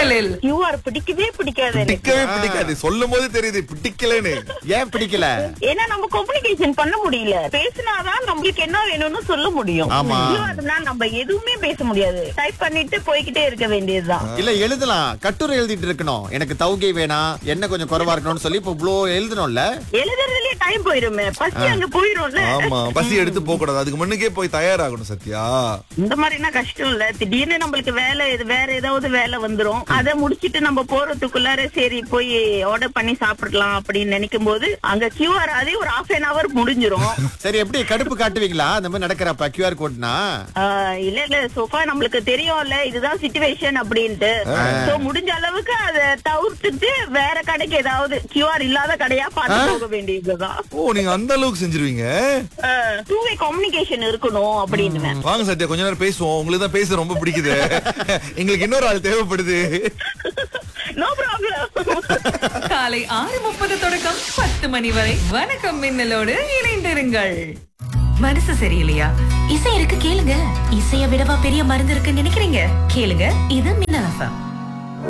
நிமிடங்களில் கியூஆர் பிடிக்கவே பிடிக்காது எனக்கு பிடிக்கவே பிடிக்காது சொல்லும் போது தெரியுது பிடிக்கலன்னு ஏன் பிடிக்கல ஏன்னா நம்ம கம்யூனிகேஷன் பண்ண முடியல பேசினாதான் நம்மளுக்கு என்ன வேணும்னு சொல்ல முடியும் ஆமா. கியூஆர்னா நம்ம எதுவுமே பேச முடியாது டைப் பண்ணிட்டு போய்கிட்டே இருக்க வேண்டியதுதான் இல்ல எழுதலாம் கட்டுரை எழுதிட்டு இருக்கணும் எனக்கு தவுகை வேணாம் என்ன கொஞ்சம் குறைவா இருக்கணும்னு சொல்லி இப்ப இவ்ளோ எழுதணும்ல எழுதுறதுலயே டைம் போயிருமே பசி அங்க போயிரும்ல ஆமா பசி எடுத்து போக கூடாது அதுக்கு முன்னுக்கே போய் தயாராகணும் சத்யா இந்த மாதிரினா கஷ்டம் இல்ல திடீர்னு நம்மளுக்கு வேலை இது வேற ஏதாவது வேலை வந்துரும் அதை முடிச்சிட்டு நம்ம போறதுக்குள்ளார சரி போய் ஆர்டர் பண்ணி சாப்பிடலாம் அப்படின்னு நினைக்கும் போது அங்க கியூஆர் அதே ஒரு ஹாஃப் அன் அவர் முடிஞ்சிரும் சரி எப்படி கடுப்பு காட்டுவீங்களா அந்த மாதிரி நடக்கிறப்ப கியூஆர் கோட்னா ஆஹ் இல்ல இல்ல சோஃபா நம்மளுக்கு தெரியும்ல இதுதான் சிச்சுவேஷன் அப்படின்ட்டு சோ முடிஞ்ச அளவுக்கு அதை தவிர்த்துட்டு வேற கடைக்கு ஏதாவது கியூஆர் இல்லாத கடையா பார்த்து போக வேண்டியதுதான் ஓ நீங்க அந்த அளவுக்கு செஞ்சிருவீங்க டூ வே கம்யூனிகேஷன் இருக்கணும் அப்படின்னு வாங்க சத்யா கொஞ்ச நேரம் பேசுவோம் உங்களுக்கு தான் பேச ரொம்ப பிடிக்குது எங்களுக்கு இன்னொரு ஆள் தேவைப்படுது நோ ப்ராப்ளம் காலை ஆறு முப்பது தொடக்கம் பத்து மணி வரை வணக்கம் மின்னலோடு இணைந்திருங்கள் மனசு சரியில்லையா இசை இருக்கு கேளுங்க இசைய விடவா பெரிய மருந்து இருக்குன்னு நினைக்கிறீங்க கேளுங்க இது மின்னல் எஃப்எம்